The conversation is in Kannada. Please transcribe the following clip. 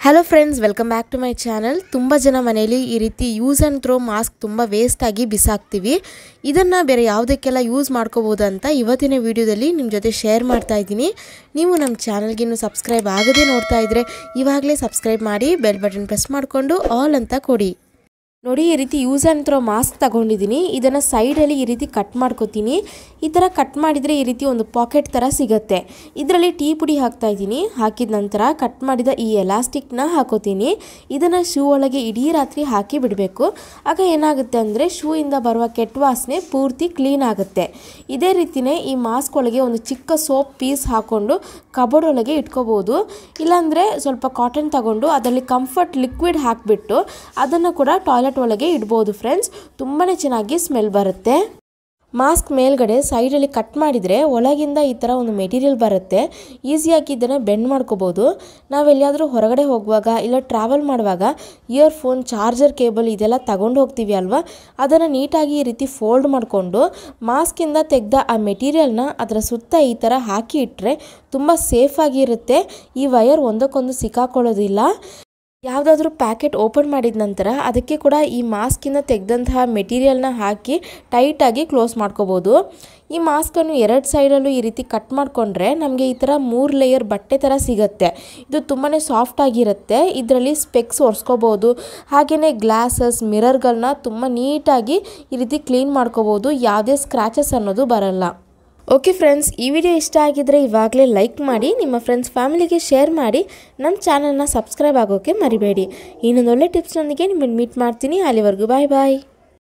hello friends welcome back to my channel ತುಂಬ ಜನ ಮನೆಯಲ್ಲಿ ಈ ರೀತಿ ಯೂಸ್ ಆ್ಯಂಡ್ ಥ್ರೋ ಮಾಸ್ಕ್ ತುಂಬ ವೇಸ್ಟಾಗಿ ಬಿಸಾಕ್ತೀವಿ ಇದನ್ನು ಬೇರೆ ಯಾವುದಕ್ಕೆಲ್ಲ ಯೂಸ್ ಮಾಡ್ಕೋಬೋದು ಅಂತ ಇವತ್ತಿನ ವಿಡಿಯೋದಲ್ಲಿ ನಿಮ್ಮ ಜೊತೆ ಶೇರ್ ಮಾಡ್ತಾ ಇದ್ದೀನಿ ನೀವು ನಮ್ಮ ಚಾನಲ್ಗಿನ್ನೂ ಸಬ್ಸ್ಕ್ರೈಬ್ ಆಗದೆ ನೋಡ್ತಾ ಇದ್ದರೆ ಇವಾಗಲೇ ಸಬ್ಸ್ಕ್ರೈಬ್ ಮಾಡಿ ಬೆಲ್ ಬಟನ್ ಪ್ರೆಸ್ ಮಾಡಿಕೊಂಡು ಆಲ್ ಅಂತ ಕೊಡಿ ನೋಡಿ ಈ ರೀತಿ ಯೂಸ್ ಆ್ಯಂಡ್ ಥ್ರೋ ಮಾಸ್ಕ್ ತಗೊಂಡಿದ್ದೀನಿ ಇದನ್ನು ಸೈಡಲ್ಲಿ ಈ ರೀತಿ ಕಟ್ ಮಾಡ್ಕೊತೀನಿ ಈ ಥರ ಕಟ್ ಮಾಡಿದರೆ ಈ ರೀತಿ ಒಂದು ಪಾಕೆಟ್ ಥರ ಸಿಗುತ್ತೆ ಇದರಲ್ಲಿ ಟೀ ಪುಡಿ ಹಾಕ್ತಾ ಇದ್ದೀನಿ ಹಾಕಿದ ನಂತರ ಕಟ್ ಮಾಡಿದ ಈ ಎಲಾಸ್ಟಿಕ್ನ ಹಾಕೋತೀನಿ ಇದನ್ನು ಶೂ ಒಳಗೆ ಇಡೀ ರಾತ್ರಿ ಹಾಕಿ ಬಿಡಬೇಕು ಆಗ ಏನಾಗುತ್ತೆ ಅಂದರೆ ಶೂ ಇಂದ ಬರುವ ಕೆಟ್ಟ ವಾಸನೆ ಪೂರ್ತಿ ಕ್ಲೀನ್ ಆಗುತ್ತೆ ಇದೇ ರೀತಿಯೇ ಈ ಮಾಸ್ಕ್ ಒಳಗೆ ಒಂದು ಚಿಕ್ಕ ಸೋಪ್ ಪೀಸ್ ಹಾಕ್ಕೊಂಡು ಕಬೋರ್ಡ್ ಒಳಗೆ ಇಟ್ಕೋಬೋದು ಇಲ್ಲಾಂದರೆ ಸ್ವಲ್ಪ ಕಾಟನ್ ತಗೊಂಡು ಅದರಲ್ಲಿ ಕಂಫರ್ಟ್ ಲಿಕ್ವಿಡ್ ಹಾಕಿಬಿಟ್ಟು ಅದನ್ನು ಕೂಡ ಟಾಯ್ಲೆಟ್ ಒಳಗೆ ಇಡ್ಬೋದು ಫ್ರೆಂಡ್ಸ್ ತುಂಬಾ ಚೆನ್ನಾಗಿ ಸ್ಮೆಲ್ ಬರುತ್ತೆ ಮಾಸ್ಕ್ ಮೇಲ್ಗಡೆ ಸೈಡಲ್ಲಿ ಕಟ್ ಮಾಡಿದರೆ ಒಳಗಿಂದ ಈ ಥರ ಒಂದು ಮೆಟೀರಿಯಲ್ ಬರುತ್ತೆ ಈಸಿಯಾಗಿ ಇದನ್ನು ಬೆಂಡ್ ಮಾಡ್ಕೋಬೋದು ನಾವು ಎಲ್ಲಿಯಾದರೂ ಹೊರಗಡೆ ಹೋಗುವಾಗ ಇಲ್ಲ ಟ್ರಾವೆಲ್ ಮಾಡುವಾಗ ಇಯರ್ಫೋನ್ ಚಾರ್ಜರ್ ಕೇಬಲ್ ಇದೆಲ್ಲ ತಗೊಂಡು ಹೋಗ್ತೀವಿ ಅಲ್ವಾ ಅದನ್ನು ನೀಟಾಗಿ ಈ ರೀತಿ ಫೋಲ್ಡ್ ಮಾಡಿಕೊಂಡು ಮಾಸ್ಕಿಂದ ತೆಗೆದ ಆ ಮೆಟೀರಿಯಲ್ನ ಅದರ ಸುತ್ತ ಈ ಥರ ಹಾಕಿ ಇಟ್ಟರೆ ತುಂಬ ಸೇಫಾಗಿರುತ್ತೆ ಈ ವಯರ್ ಒಂದಕ್ಕೊಂದು ಸಿಕ್ಕಾಕೊಳ್ಳೋದಿಲ್ಲ ಯಾವುದಾದ್ರೂ ಪ್ಯಾಕೆಟ್ ಓಪನ್ ಮಾಡಿದ ನಂತರ ಅದಕ್ಕೆ ಕೂಡ ಈ ಮಾಸ್ಕಿಂದ ತೆಗೆದಂತಹ ಮೆಟೀರಿಯಲ್ನ ಹಾಕಿ ಟೈಟಾಗಿ ಕ್ಲೋಸ್ ಮಾಡ್ಕೋಬೋದು ಈ ಮಾಸ್ಕನ್ನು ಎರಡು ಸೈಡಲ್ಲೂ ಈ ರೀತಿ ಕಟ್ ಮಾಡಿಕೊಂಡ್ರೆ ನಮಗೆ ಈ ಥರ ಮೂರು ಲೇಯರ್ ಬಟ್ಟೆ ಥರ ಸಿಗುತ್ತೆ ಇದು ತುಂಬಾ ಸಾಫ್ಟ್ ಆಗಿರುತ್ತೆ ಇದರಲ್ಲಿ ಸ್ಪೆಕ್ಸ್ ಒರೆಸ್ಕೋಬೋದು ಹಾಗೆಯೇ ಗ್ಲಾಸಸ್ ಮಿರರ್ಗಳನ್ನ ತುಂಬ ನೀಟಾಗಿ ಈ ರೀತಿ ಕ್ಲೀನ್ ಮಾಡ್ಕೋಬೋದು ಯಾವುದೇ ಸ್ಕ್ರ್ಯಾಚಸ್ ಅನ್ನೋದು ಬರಲ್ಲ ಓಕೆ ಫ್ರೆಂಡ್ಸ್ ಈ ವಿಡಿಯೋ ಇಷ್ಟ ಆಗಿದ್ದರೆ ಇವಾಗಲೇ ಲೈಕ್ ಮಾಡಿ ನಿಮ್ಮ ಫ್ರೆಂಡ್ಸ್ ಫ್ಯಾಮಿಲಿಗೆ ಶೇರ್ ಮಾಡಿ ನಮ್ಮ ಚಾನಲ್ನ ಸಬ್ಸ್ಕ್ರೈಬ್ ಆಗೋಕ್ಕೆ ಮರಿಬೇಡಿ ಇನ್ನೊಂದು ಒಳ್ಳೆ ಟಿಪ್ಸ್ನೊಂದಿಗೆ ನಿಮ್ಮನ್ನು ಮೀಟ್ ಮಾಡ್ತೀನಿ ಅಲ್ಲಿವರೆಗೂ ಬಾಯ್ ಬಾಯ್